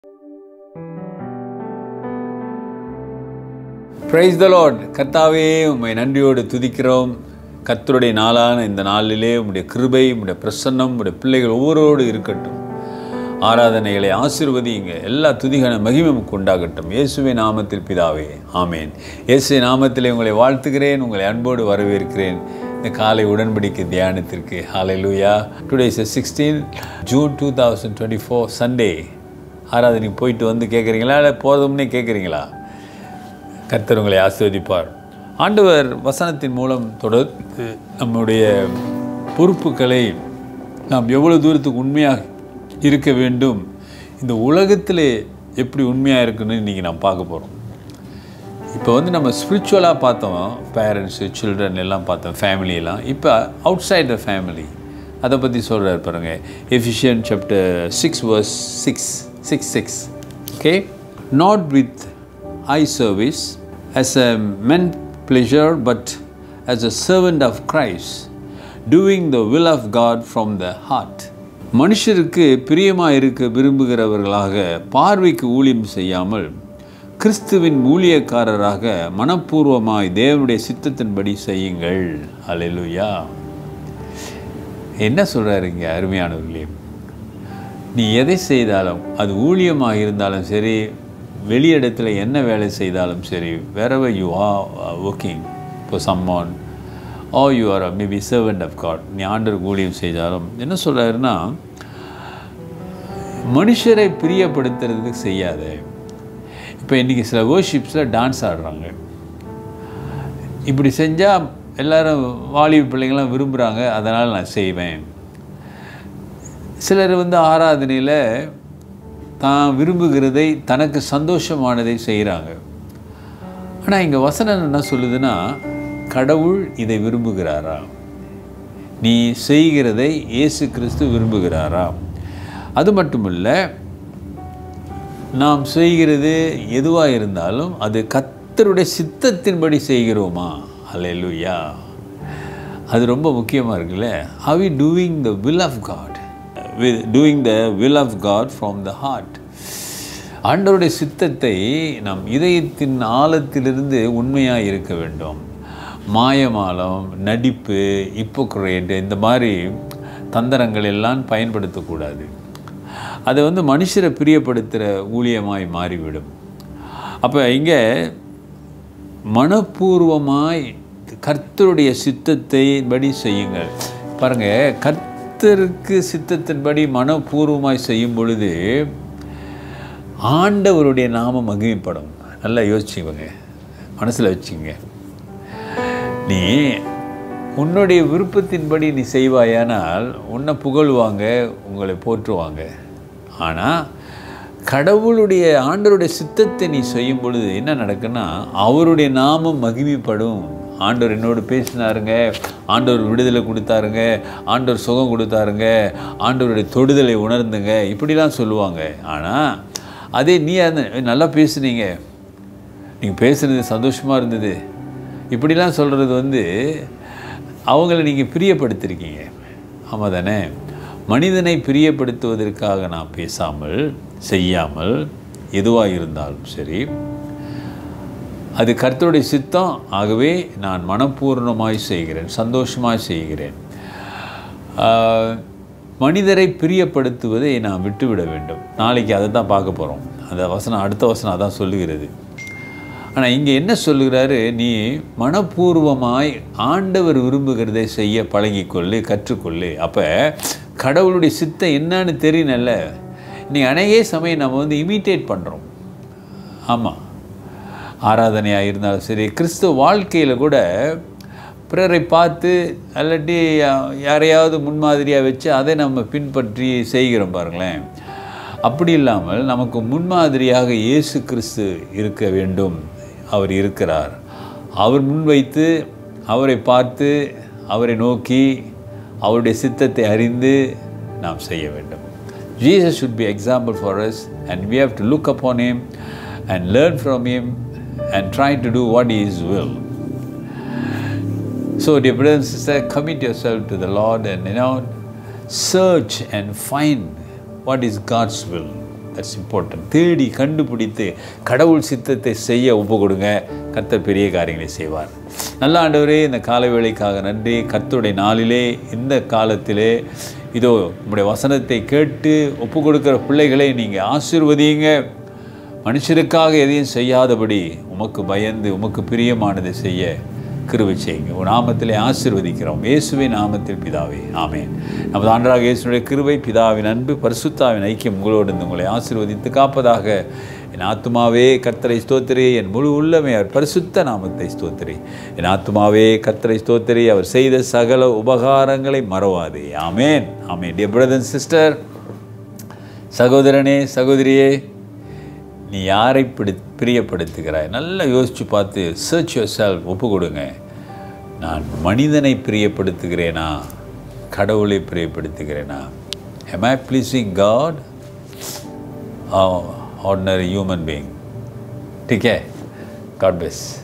Praise the Lord கர்த்தாவே உம்மை நன்றியோடு துதிக்கிறோம் கர்த்தருடைய நாளான இந்த நாளிலே உம்முடைய கிருபை உம்முடைய பிரசன்னம் உம்முடைய பிள்ளைகள் ஒவ்வொருவரோடு இருக்கட்டும் ஆராதனைகளை ஆசீர்வதிங்க எல்லா துதிகான மகிமையும் உண்டாகட்டும் இயேசுவை நாமத்தில் பிதாவே ஆமேன் இயேசு நாமத்திலே உங்களை வாழ்த்துகிறேன் உங்களை அன்போடு வரவேற்கிறேன் இந்த காலை உடன்படிக்கை தியானத்திற்கு hallelujah today is sixteen June two thousand twenty four Sunday ஆராதனைக்கு போயிட்டு வந்து கேட்குறீங்களா இல்லை போதும்னே கேட்குறீங்களா கர்த்தர் உங்களை ஆசீர்வதிப்பார் ஆண்டவர் வசனத்தின் மூலம் தொடர்ந்து நம்முடைய பொறுப்புகளை நாம் எவ்வளவு தூரத்துக்கு உண்மையாக இருக்க வேண்டும் இந்த உலகத்தில் எப்படி உண்மையாக இருக்குன்னு இன்றைக்கி நாம் பார்க்க போகிறோம் இப்போ வந்து நம்ம ஸ்பிரிச்சுவலாக பார்த்தோம் பேரண்ட்ஸு சில்ட்ரன் எல்லாம் பார்த்தோம் ஃபேமிலியெல்லாம் இப்போ அவுட் சைட் த ஃபேமிலி அதை பற்றி சொல்கிறார் பாருங்க Ephesians chapter six verse six six six okay not with eye service as a men pleasure but as a servant of Christ doing the will of God from the heart மனுஷருக்கு பிரியமாக இருக்க விரும்புகிறவர்களாக பார்வைக்கு ஊழியம் செய்யாமல் கிறிஸ்துவின் ஊழியக்காரராக மனப்பூர்வமாய் தேவனுடைய சித்தத்தின்படி செய்யுங்கள் அலையிலுயா என்ன சொல்கிறாரு இங்கே அருமையானவர்களே நீ எதை செய்தாலும் அது ஊழியமாக இருந்தாலும் சரி வெளியிடத்தில் என்ன வேலை செய்தாலும் சரி வேறவர் யூ ஆர் ஒர்க்கிங் இப்போ சம்மான் oh you are maybe servant of God நீ ஆண்டர் ஊழியம் செய்தாலும் என்ன சொல்கிறாருன்னா மனுஷரை பிரியப்படுத்துறதுக்கு செய்யாத இப்போ இன்றைக்கி சில வேர்ஷிப்ஸில் டான்ஸ் ஆடுறாங்க இப்படி செஞ்சால் எல்லோரும் வாலிப பிள்ளைங்களாம் விரும்புகிறாங்க அதனால் நான் செய்வேன் சிலர் வந்து ஆராதனையில் தான் விரும்புகிறதை தனக்கு சந்தோஷமானதை செய்கிறாங்க ஆனால் இங்கே வசனம் என்ன சொல்லுதுன்னா கடவுள் இதை விரும்புகிறாரா நீ செய்கிறதை இயேசு கிறிஸ்து விரும்புகிறாரா அது மட்டுமல்ல நாம் செய்கிறது எதுவாக இருந்தாலும் அது கத்தருடைய சித்தத்தின்படி செய்கிறோமா அல்லையா அது ரொம்ப முக்கியமாக இருக்குல்ல how you doing the will of God with doing the will of God from the heart ஆண்டவருடைய சித்தத்தை நம் இதயத்தின் ஆழத்திலிருந்து உண்மையாக இருக்க வேண்டும் மாயமாலம் நடிப்பு இப்போக்ரேட் இந்த மாதிரி தந்திரங்கள் எல்லாம் பயன்படுத்தக்கூடாது அதை வந்து மனுஷரை பிரியப்படுத்துகிற ஊழியமாய் மாறிவிடும் அப்போ இங்கே மனப்பூர்வமாய் கர்த்தருடைய சித்தத்தை படி செய்யுங்கள் பாருங்கள் கர்த்த கர்த்தருக்கு சித்தத்தின்படி மனப்பூர்வமாய் செய்யும் பொழுது ஆண்டவருடைய நாம மகிமைப்படும் நல்லா யோசிச்சுக்கோங்க மனசில் வச்சுங்க நீ உன்னுடைய விருப்பத்தின்படி நீ செய்வாயானால் உன்னை புகழ்வாங்க உங்களை போற்றுவாங்க ஆனால் கடவுளுடைய ஆண்டவருடைய சித்தத்தை நீ செய்யும் பொழுது என்ன நடக்குன்னா அவருடைய நாமம் மகிமைப்படும் ஆண்டவர் என்னோடு பேசினாருங்க ஆண்டவர் விடுதலை கொடுத்தாருங்க ஆண்டவர் சுகம் கொடுத்தாருங்க ஆண்டவருடைய தொடுதலை உணர்ந்துங்க இப்படிலாம் சொல்லுவாங்க ஆனால் அதே நீ அந்த நல்லா பேசுனீங்க நீங்கள் பேசுனது சந்தோஷமாக இருந்தது இப்படிலாம் சொல்கிறது வந்து அவங்கள நீங்கள் பிரியப்படுத்திருக்கீங்க ஆமாம் தானே மனிதனை பிரியப்படுத்துவதற்காக நான் பேசாமல் செய்யாமல் எதுவாக இருந்தாலும் சரி அது கர்த்தருடைய சித்தம் ஆகவே நான் மனப்பூர்ணமாய் செய்கிறேன் சந்தோஷமாய் செய்கிறேன் மனிதரை பிரியப்படுத்துவதை நான் விட்டுவிட வேண்டும் நாளைக்கு அதை தான் பார்க்க போகிறோம் அந்த வசனம் அடுத்த வசனம் அதான் சொல்லுகிறது ஆனால் இங்கே என்ன சொல்லுகிறாரு நீ மனப்பூர்வமாய் ஆண்டவர் விரும்புகிறதை செய்ய பழகிக்கொள்ளு கற்றுக்கொள்ளு அப்போ கடவுளுடைய சித்தம் என்னன்னு தெரியணும்ல நீ அநேக சமயம் நம்ம வந்து இமிட்டேட் பண்ணுறோம் ஆமாம் ஆராதனையாக இருந்தாலும் சரி கிறிஸ்துவ வாழ்க்கையில் கூட பிறரை பார்த்து அல்லாட்டி யாரையாவது முன்மாதிரியாக வச்சு அதை நம்ம பின்பற்றி செய்கிறோம் பாருங்களேன் அப்படி இல்லாமல் நமக்கு முன்மாதிரியாக இயேசு கிறிஸ்து இருக்க வேண்டும் அவர் இருக்கிறார் அவர் முன்வைத்து அவரை பார்த்து அவரை நோக்கி அவருடைய சித்தத்தை அறிந்து நாம் செய்ய வேண்டும் Jesus should be example for us and we have to look upon him and learn from him and try to do what is will. So, dear brothers and sisters, commit yourself to the Lord and you know, search and find what is God's will. That's important தேடி கண்டுபிடித்து கடவுள் சித்தத்தை செய்ய ஒப்பு கொடுங்க கர்த்தர் பெரிய காரியங்களை செய்வார் நல்ல ஆண்டவரே இந்த கால வேளைக்காக நன்றி கர்த்தருடைய நாளிலே இந்த காலத்திலே இதோ உங்களுடைய வசனத்தை கேட்டு ஒப்பு கொடுக்கிற பிள்ளைகளை நீங்கள் ஆசீர்வதியுங்க மனுஷருக்காக எதையும் செய்யாதபடி உமக்கு பயந்து உமக்கு பிரியமானதை செய்ய கிருபை செய்யுங்க உன் நாமத்திலே ஆசீர்வதிக்கிறோம் இயேசுவின் நாமத்தில் பிதாவே ஆமென் நமது ஆண்டராக இயேசுடைய கிருபை பிதாவின் அன்பு பரிசுத்தாவின் ஐக்கியம் உங்களோடு இருந்து உங்களை ஆசீர்வதித்து காப்பதாக என் ஆத்துமாவே கர்த்தரை ஸ்தோத்திரி என் முழு உள்ளமே அவர் பரிசுத்த நாமத்தை ஸ்தோத்திரி என் ஆத்துமாவே கர்த்தரை ஸ்தோத்திரி அவர் செய்த சகல உபகாரங்களை மறவாதே amen amen dear brother sister சகோதரனே சகோதரியே நீ யாரை பிடி பிரியப்படுத்துகிறாய் நல்லா யோசித்து பார்த்து சர்ச் யோர் செல்ஃப் ஒப்பு கொடுங்க நான் மனிதனை பிரியப்படுத்துகிறேனா கடவுளை பிரியப்படுத்துகிறேனா am I pleasing God or ordinary human being ठीक है God bless